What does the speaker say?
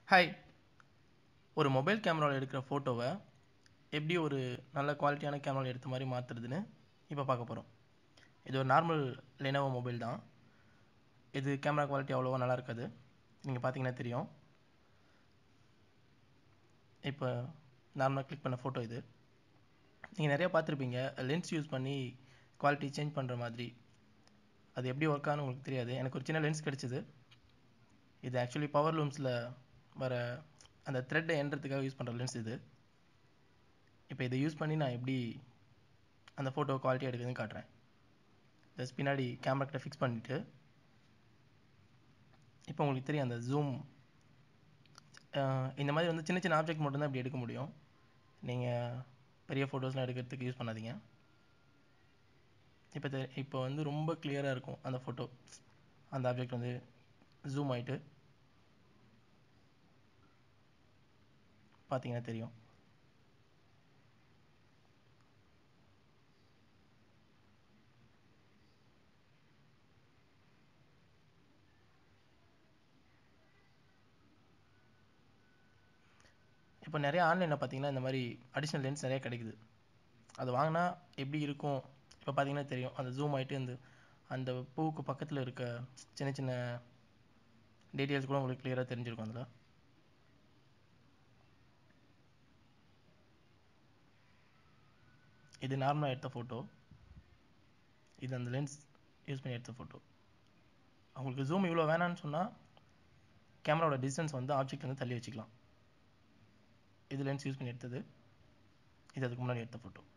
hi ஒரு mobile கேமராவில் எடுக்கிற ஃபோட்டோவை எப்படி ஒரு நல்ல குவாலிட்டியான கேமராவில் எடுத்த மாதிரி மாற்றுறதுன்னு இப்போ பார்க்க போகிறோம் இது ஒரு நார்மல் லெனோவோ மொபைல் தான் இது கேமரா குவாலிட்டி அவ்வளோவா நல்லா இருக்காது நீங்கள் பார்த்தீங்கன்னா தெரியும் இப்போ நார்மலாக கிளிக் பண்ண ஃபோட்டோ இது நீங்கள் நிறையா பார்த்துருப்பீங்க லென்ஸ் யூஸ் பண்ணி குவாலிட்டி சேஞ்ச் பண்ணுற மாதிரி அது எப்படி ஒர்க் ஆகுன்னு உங்களுக்கு தெரியாது எனக்கு ஒரு சின்ன லென்ஸ் கிடச்சிது இது ஆக்சுவலி பவர் லூம்ஸில் வர அந்த த்ரெட்டை எண்ணுறதுக்காக யூஸ் பண்ணுற லென்ஸ் இது இப்போ இதை யூஸ் பண்ணி நான் எப்படி அந்த ஃபோட்டோ குவாலிட்டி எடுக்குதுன்னு காட்டுறேன் ஜஸ்ட் பின்னாடி கேமரா கிட்ட ஃபிக்ஸ் பண்ணிவிட்டு இப்போ உங்களுக்கு தெரியும் அந்த ஜூம் இந்த மாதிரி வந்து சின்ன சின்ன ஆப்ஜெக்ட் மட்டும்தான் இப்படி எடுக்க முடியும் நீங்கள் பெரிய ஃபோட்டோஸ்லாம் எடுக்கிறதுக்கு யூஸ் பண்ணாதீங்க இப்போ தெ இப்போ வந்து ரொம்ப கிளியராக இருக்கும் அந்த ஃபோட்டோ அந்த ஆப்ஜெக்ட் வந்து ஜூம் ஆகிட்டு பார்த்தீங்கன்னா தெரியும் இப்போ நிறைய ஆன்லைனில் பார்த்தீங்கன்னா இந்த மாதிரி அடிஷ்னல் லென்ஸ் நிறைய கிடைக்குது அது வாங்கினா எப்படி இருக்கும் இப்போ பார்த்தீங்கன்னா தெரியும் அந்த ஜூம் ஆகிட்டு அந்த அந்த பூவுக்கு பக்கத்தில் இருக்க சின்ன சின்ன டீட்டெயில்ஸ் கூட உங்களுக்கு கிளியராக தெரிஞ்சிருக்கும் அதில் இது நார்மலாக எடுத்த ஃபோட்டோ இது அந்த லென்ஸ் யூஸ் பண்ணி எடுத்த ஃபோட்டோ அவங்களுக்கு ஜூம் இவ்வளோ வேணான்னு சொன்னால் கேமராவோட டிஸ்டன்ஸ் வந்து ஆப்ஜெக்ட் வந்து தள்ளி வச்சுக்கலாம் இது லென்ஸ் யூஸ் பண்ணி எடுத்தது இது அதுக்கு முன்னாடி எடுத்த ஃபோட்டோ